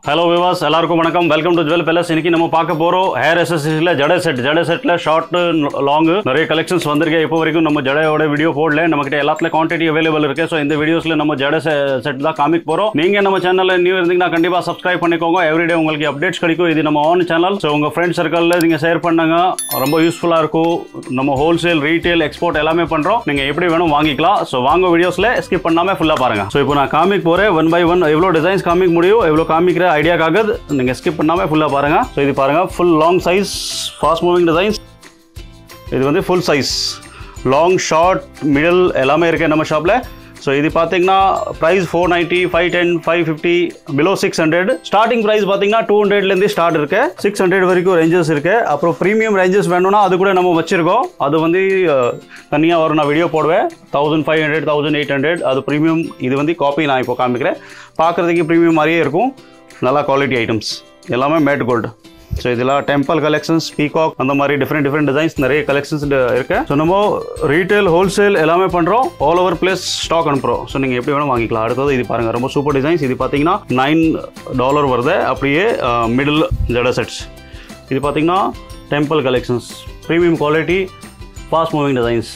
hello விவாஸ் எல்லாருக்கும் வணக்கம் welcome to jewel palace இன்னைக்கு நம்ம பார்க்க போறோம் ஹேர் அசசரியில் ஜடை செட் ஜடை செட்டில் ஷார்ட் லாங் நிறைய கலெக்ஷன்ஸ் வந்திருக்கு இப்போ வரைக்கும் நம்ம ஜடையோட வீடியோ போடல நம்மகிட்ட எல்லாத்துல குவான்டிட்டி அவைலபிள் இருக்கு ஸோ இந்த வீடியோஸ்ல நம்ம ஜடை செட் தான் காமிக்க போறோம் நீங்க நம்ம சேனல்ல நியூ இருந்தீங்கன்னா கண்டிப்பா சப்ஸ்கிரைப் பண்ணிக்கோங்க எவ்ரிடே உங்களுக்கு அப்டேட்ஸ் கிடைக்கும் இது நம்ம ஆன் சேனல் ஸோ உங்க ஃப்ரெண்ட் சர்க்கிளில் நீங்க ஷேர் பண்ணுங்க ரொம்ப யூஸ்ஃபுல்லா இருக்கும் நம்ம ஹோல்சேல் ரீட்டைல் எக்ஸ்போர்ட் எல்லாமே பண்றோம் நீங்க எப்படி வேணும் வாங்கிக்கலாம் ஸோ வாங்க வீடியோஸ்ல ஸ்கிப் பண்ணாம ஃபுல்லா பாருங்க ஸோ இப்போ நான் காமிக் போறேன் ஒன் பை ஒன் எவ்வளோ டிசைன்ஸ் காமிக்க முடியும் எவ்வளோ காமிக்கிற ஐடியாக்காக நீங்கள் ஸ்கிப் பண்ணாமல் ஃபுல்லாக பாருங்கள் ஸோ இது பாருங்கள் full long size fast moving designs இது வந்து full size long short middle எல்லாமே இருக்குது நம்ம ஷாப்பில் ஸோ இது பார்த்தீங்கன்னா price four ninety five ten five fifty below six hundred starting price பார்த்தீங்கன்னா டூ ஹண்ட்ரட்லேருந்து ஸ்டார்ட் இருக்கு சிக்ஸ் ஹண்ட்ரட் வரைக்கும் ரேஞ்சஸ் இருக்கு அப்புறம் ப்ரீமியம் ரேஞ்சஸ் வேணும்னா அது கூட நம்ம வச்சிருக்கோம் அது வந்து தனியாக வரும் நான் வீடியோ போடுவேன் thousand five hundred thousand eight hundred அது ப்ரீமியம் இது வந்து காப்பி நான் இப்போ காமிக்கிறேன் பார்க்குறதுக்கு ப்ரீமியம் மாதிரியே இருக்கும் நல்லா குவாலிட்டி ஐட்டம்ஸ் எல்லாமே மேட் கோல்டு ஸோ இதெல்லாம் டெம்பிள் கலெக்ஷன்ஸ் பீகாக் அந்த மாதிரி டிஃப்ரெண்ட் டிஃப்ரெண்ட் டிசைன்ஸ் நிறைய கலெக்ஷன்ஸ் இருக்கு ஸோ நம்ம ரீட்டைல் ஹோல்சேல் எல்லாமே பண்ணுறோம் ஆல் ஓவர் பிளேஸ் ஸ்டாக் அனுப்புகிறோம் ஸோ நீங்கள் எப்படி வேணும் வாங்கிக்கலாம் அடுத்தது இது பாருங்கள் ரொம்ப சூப்பர் டிசைன்ஸ் இது பார்த்தீங்கன்னா நைன் டாலர் வருது அப்படியே மிடில் ஜட செட்ஸ் இது பார்த்தீங்கன்னா temple collections premium quality fast moving designs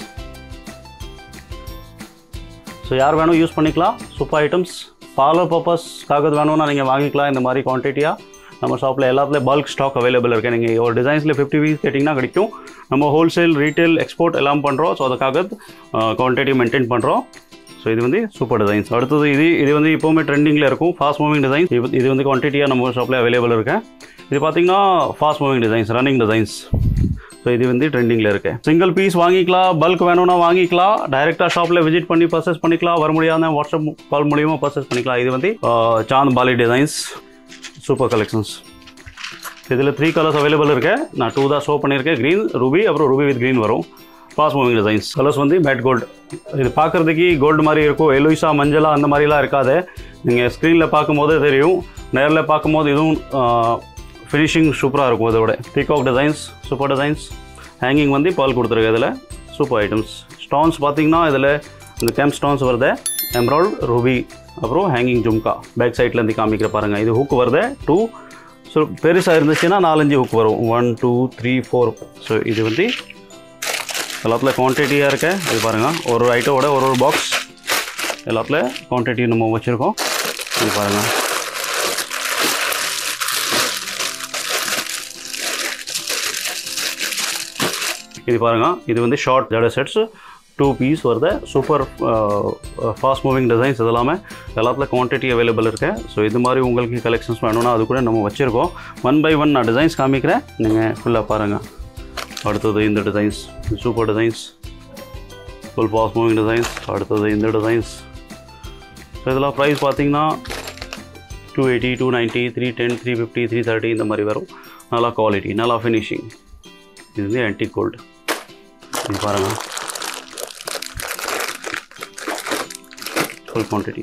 so யார் வேணும் யூஸ் பண்ணிக்கலாம் சூப்பர் ஐட்டம்ஸ் பார்லர் பர்பஸ்க்காக வேணும்னா நீங்கள் வாங்கிக்கலாம் இந்த மாதிரி குவான்டிட்டியாக நம்ம ஷாப்பில் எல்லாத்துலேயும் பல்க் ஸ்டாக் அவைலபிள் இருக்குது நீங்கள் ஒரு டிசைன்ஸில் ஃபிஃப்டி பீஸ் கேட்டிங்கன்னா கிடைக்கும் நம்ம ஹோல்சேல் ரீட்டைல் எக்ஸ்போர்ட் எல்லாம் பண்ணுறோம் ஸோ அதுக்காக குவான்டிட்டி மெயின்டைன் பண்ணுறோம் ஸோ இது வந்து சூப்பர் டிசைன்ஸ் அடுத்தது இது இது வந்து எப்போவுமே ட்ரெண்டிங்கில் இருக்கும் ஃபாஸ்ட் மூவிங் டிசைன்ஸ் இது வந்து குவான்டிட்டியாக நம்ம ஷாப்பில் அவைலபிள் இருக்கு இது பார்த்தீங்கன்னா fast moving designs running designs so இது வந்து ட்ரெண்டிங்கில் இருக்கு சிங்கிள் பீஸ் வாங்கிக்கலாம் பல்க் வேணும்னா வாங்கிக்கலாம் டைரெக்டாக ஷாப்பில் விசிட் பண்ணி பர்ச்சேஸ் பண்ணிக்கலாம் வர முடியாத வாட்ஸ்அப் கால் மூலியமாக பர்ச்சேஸ் பண்ணிக்கலாம் இது வந்து ஆஹ், chand bali designs super collections இதில் த்ரீ கலர்ஸ் அவைலபிள் இருக்கு நான் டூ தான் ஷோ பண்ணியிருக்கேன் க்ரீன் ரூபி அப்புறம் ரூபி வித் க்ரீன் வரும் ஃபாஸ்ட் மூவிங் டிசைன்ஸ் கலர்ஸ் வந்து மேட் கோல்டு இது பார்க்குறதுக்கு கோல்டு மாதிரி இருக்கும் எலுயிஸா மஞ்சளா அந்த மாதிரிலாம் இருக்காது நீங்கள் ஸ்க்ரீனில் பார்க்கும்போது தெரியும் நேரில் பார்க்கும்போது இதுவும் ஃபினிஷிங் சூப்பராக இருக்கும் இதோட peacock designs super designs hanging வந்து பால் கொடுத்துருக்கு இதில் சூப்பர் ஐட்டம்ஸ் ஸ்டோன்ஸ் பார்த்தீங்கன்னா இதில் இந்த கேம்ப் ஸ்டோன்ஸ் வருது எம்ராய்டு ரூபி அப்புறம் ஹேங்கிங் ஜும்கா பேக் சைட்லேருந்து காமிக்கிற பாருங்கள் இது ஹுக் வருது டூ ஸோ பெருசாக இருந்துச்சுன்னா நாலஞ்சு ஹுக் வரும் one two three four so இது வந்து எல்லாத்துல குவான்டிட்டியாக இருக்கு இது பாருங்கள் ஒரு ஒரு ஐட்டோட ஒரு ஒரு பாக்ஸ் எல்லாத்துல குவான்டிட்டி நம்ம வச்சுருக்கோம் இது பாருங்கள் இது பாருங்கள் இது வந்து ஷார்ட் ஜட செட்ஸ் டூ பீஸ் வருது சூப்பர் ஃபாஸ்ட் மூவிங் டிசைன்ஸ் இதெல்லாமே எல்லாத்துல குவான்டிட்டி அவைலபிள் இருக்கு ஸோ இது மாதிரி உங்களுக்கு கலெக்ஷன்ஸ் வேணும்னா அது கூட நம்ம வச்சுருக்கோம் ஒன் பை ஒன் நான் டிசைன்ஸ் காமிக்கிறேன் நீங்கள் ஃபுல்லாக பாருங்கள் அடுத்தது இந்த designs super designs full fast moving designs அடுத்தது இந்த டிசைன்ஸ் ஸோ இதெல்லாம் ப்ரைஸ் பார்த்தீங்கன்னா two eighty two ninety three ten three fifty three thirty இந்த மாதிரி வரும் நல்லா குவாலிட்டி நல்லா ஃபினிஷிங் இது வந்து ஆன்டிக் கோல்டு இது பாருங்கள் ஃபுல் குவான்டிட்டி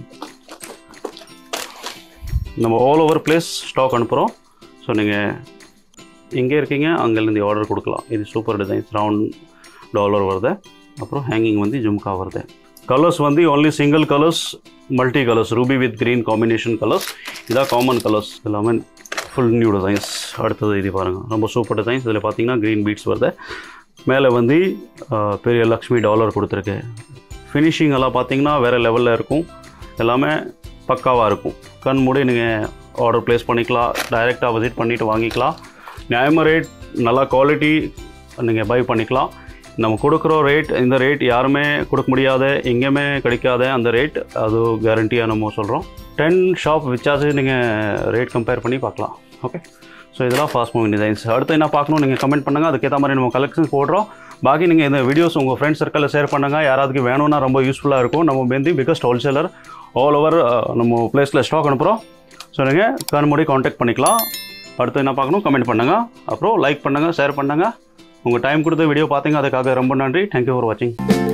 நம்ம ஆல் ஓவர் பிளேஸ் ஸ்டாக் அனுப்புகிறோம் ஸோ நீங்கள் எங்கே இருக்கீங்க அங்கேருந்து ஆர்டர் கொடுக்கலாம் இது சூப்பர் டிசைன்ஸ் ரவுண்ட் டாலர் வருது அப்புறம் ஹேங்கிங் வந்து ஜும்கா வருது கலர்ஸ் வந்து only single colours multi colours ruby with green combination colours இதான் காமன் கலர்ஸ் எல்லாமே ஃபுல் நியூ டிசைன்ஸ் அடுத்தது இது பாருங்கள் ரொம்ப சூப்பர் டிசைன்ஸ் இதில் பார்த்தீங்கன்னா க்ரீன் பீட்ஸ் வருது மேலே வந்து ஆஹ், பெரிய லக்ஷ்மி டாலர் கொடுத்துருக்கு ஃபினிஷிங் எல்லாம் பார்த்தீங்கன்னா வேறு லெவலில் இருக்கும் எல்லாமே பக்காவாக இருக்கும் கண் மூடி நீங்கள் ஆர்டர் ப்ளேஸ் பண்ணிக்கலாம் டைரெக்டாக விசிட் பண்ணிவிட்டு வாங்கிக்கலாம் நியாயமாக ரேட் நல்லா குவாலிட்டி நீங்கள் பை பண்ணிக்கலாம் நம்ம கொடுக்குற ரேட் இந்த ரேட் யாருமே கொடுக்க முடியாத எங்கேயுமே கிடைக்காத அந்த ரேட் அது கேரண்டியாக நம்ம சொல்கிறோம் டென் ஷாப் விச்சாச்சு நீங்கள் ரேட் கம்பேர் பண்ணி பார்க்கலாம் ஓகே ஸோ இதெல்லாம் ஃபாஸ்ட் மூவிங் டிசைன்ஸ் அடுத்து என்ன பார்க்கணும் நீங்கள் கமெண்ட் பண்ணுங்கள் அதுக்கேற்ற மாதிரி நம்ம கலெக்ஷன் போடுறோம் பாக்கி நீங்கள் இந்த வீடியோஸ் உங்கள் ஃப்ரெண்ட்ஸ் சர்க்கிளில் ஷேர் பண்ணுங்கள் யாராவதுக்கு வேணும்னா ரொம்ப யூஸ்ஃபுல்லாக இருக்கும் நம்ம வந்து பிகஸ்ட் ஹோல்சேலர் ஆல் ஓவர் நம்ம பிளேஸில் ஸ்டாக் அனுப்புகிறோம் ஸோ நீங்கள் கண் மூடி காண்டாக்ட் பண்ணிக்கலாம் அடுத்து என்ன பார்க்கணும் கமெண்ட் பண்ணுங்கள் அப்புறம் லைக் பண்ணுங்கள் ஷேர் பண்ணுங்கள் உங்கள் டைம் கொடுத்த வீடியோ பார்த்தீங்க அதுக்காக ரொம்ப நன்றி தேங்க்யூ ஃபார் வாட்சிங்